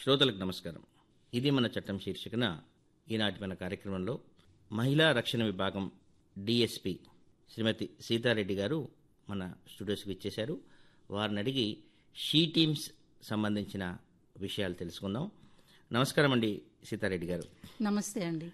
శ్రోతలకు నమస్కారం ఇది మన చట్టం శీర్షికన ఈనాటి మన కార్యక్రమంలో మహిళా రక్షణ విభాగం డిఎస్పి శ్రీమతి సీతారెడ్డి గారు మన స్టూడియోస్కి ఇచ్చేశారు వారిని అడిగి షీ టీమ్స్ సంబంధించిన విషయాలు తెలుసుకుందాం నమస్కారం అండి సీతారెడ్డి గారు నమస్తే అండి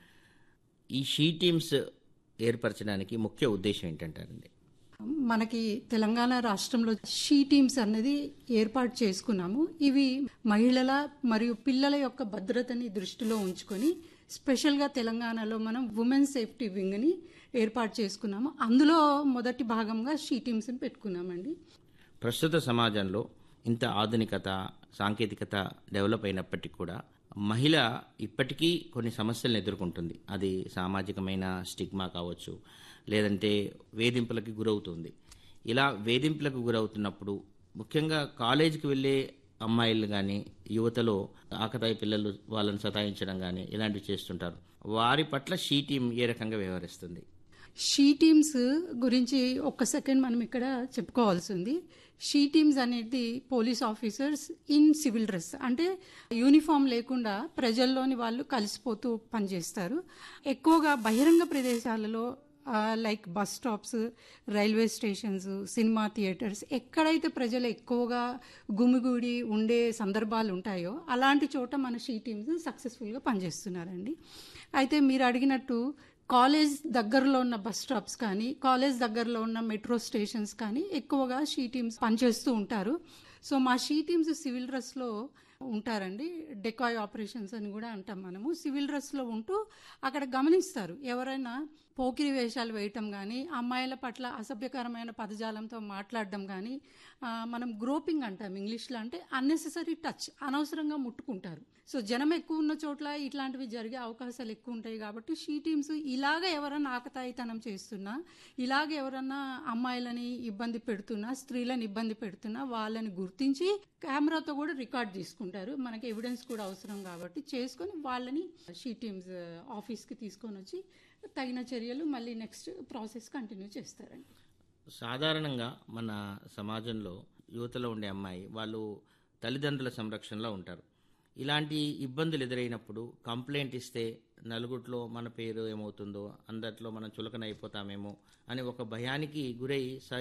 ఈ షీ టీమ్స్ ఏర్పరచడానికి ముఖ్య ఉద్దేశం ఏంటంటారండి మనకి తెలంగాణ రాష్ట్రంలో షీ టీమ్స్ అనేది ఏర్పాటు చేసుకున్నాము ఇవి మహిళల మరియు పిల్లల యొక్క భద్రతని దృష్టిలో ఉంచుకొని స్పెషల్గా తెలంగాణలో మనం ఉమెన్ సేఫ్టీ వింగ్ని ఏర్పాటు చేసుకున్నాము అందులో మొదటి భాగంగా షీ టీమ్స్ని పెట్టుకున్నామండి ప్రస్తుత సమాజంలో ఇంత ఆధునికత సాంకేతికత డెవలప్ అయినప్పటికీ కూడా మహిళ ఇప్పటికీ కొన్ని సమస్యలను ఎదుర్కొంటుంది అది సామాజికమైన స్టిగ్మా కావచ్చు లేదంటే వేధింపులకు గురవుతుంది ఇలా వేధింపులకు గురవుతున్నప్పుడు ముఖ్యంగా కాలేజీకి వెళ్ళే అమ్మాయిలు కానీ యువతలో ఆకతాయి పిల్లలు వాళ్ళని సతాయించడం కానీ ఇలాంటివి చేస్తుంటారు వారి పట్ల షీ టీం ఏ రకంగా వ్యవహరిస్తుంది షీ టీమ్స్ గురించి ఒక్క సెకండ్ మనం ఇక్కడ చెప్పుకోవాల్సి ఉంది షీ టీమ్స్ అనేది police officers in civil dress అంటే యూనిఫామ్ లేకుండా ప్రజల్లోని వాళ్ళు కలిసిపోతూ పనిచేస్తారు ఎక్కువగా బహిరంగ ప్రదేశాలలో like bus stops railway stations cinema theatres ఎక్కడైతే ప్రజలు ఎక్కువగా గుమిగూడి ఉండే సందర్భాలు ఉంటాయో అలాంటి చోట మన షీ టీమ్స్ సక్సెస్ఫుల్గా పనిచేస్తున్నారండి అయితే మీరు అడిగినట్టు కాలేజ్ దగ్గరలో ఉన్న బస్ స్టాప్స్ కానీ కాలేజ్ దగ్గరలో ఉన్న మెట్రో స్టేషన్స్ కానీ ఎక్కువగా షీ టీమ్స్ పనిచేస్తూ ఉంటారు సో మా షీ టీమ్స్ సివిల్ డ్రెస్లో ఉంటారండి డెకాయ్ ఆపరేషన్స్ అని కూడా అంటాం మనము సివిల్ డ్రెస్లో ఉంటూ అక్కడ గమనిస్తారు ఎవరైనా పోకిరి వేషాలు వేయటం కానీ అమ్మాయిల పట్ల అసభ్యకరమైన పదజాలంతో మాట్లాడడం కానీ మనం గ్రోపింగ్ అంటాం ఇంగ్లీష్లో అంటే అన్నెసెసరీ టచ్ అనవసరంగా ముట్టుకుంటారు సో జనం ఎక్కువ ఉన్న చోట్ల ఇట్లాంటివి జరిగే అవకాశాలు ఎక్కువ ఉంటాయి కాబట్టి షీ టీమ్స్ ఇలాగ ఎవరన్నా ఆకతాయితనం చేస్తున్నా ఇలాగ ఎవరన్నా అమ్మాయిలని ఇబ్బంది పెడుతున్నా స్త్రీలను ఇబ్బంది పెడుతున్నా వాళ్ళని గుర్తించి కెమెరాతో కూడా రికార్డ్ తీసుకుంటారు మనకి ఎవిడెన్స్ కూడా అవసరం కాబట్టి చేసుకొని వాళ్ళని షీ టీమ్స్ ఆఫీస్కి తీసుకొని వచ్చి తగిన చర్యలు మళ్ళీ నెక్స్ట్ ప్రాసెస్ కంటిన్యూ చేస్తారండి సాధారణంగా మన సమాజంలో యువతలో ఉండే అమ్మాయి వాళ్ళు తల్లిదండ్రుల సంరక్షణలో ఉంటారు ఇలాంటి ఇబ్బందులు ఎదురైనప్పుడు కంప్లైంట్ ఇస్తే నలుగురిలో మన పేరు ఏమవుతుందో అందరిలో మనం చులకన అయిపోతామేమో అని ఒక భయానికి గురై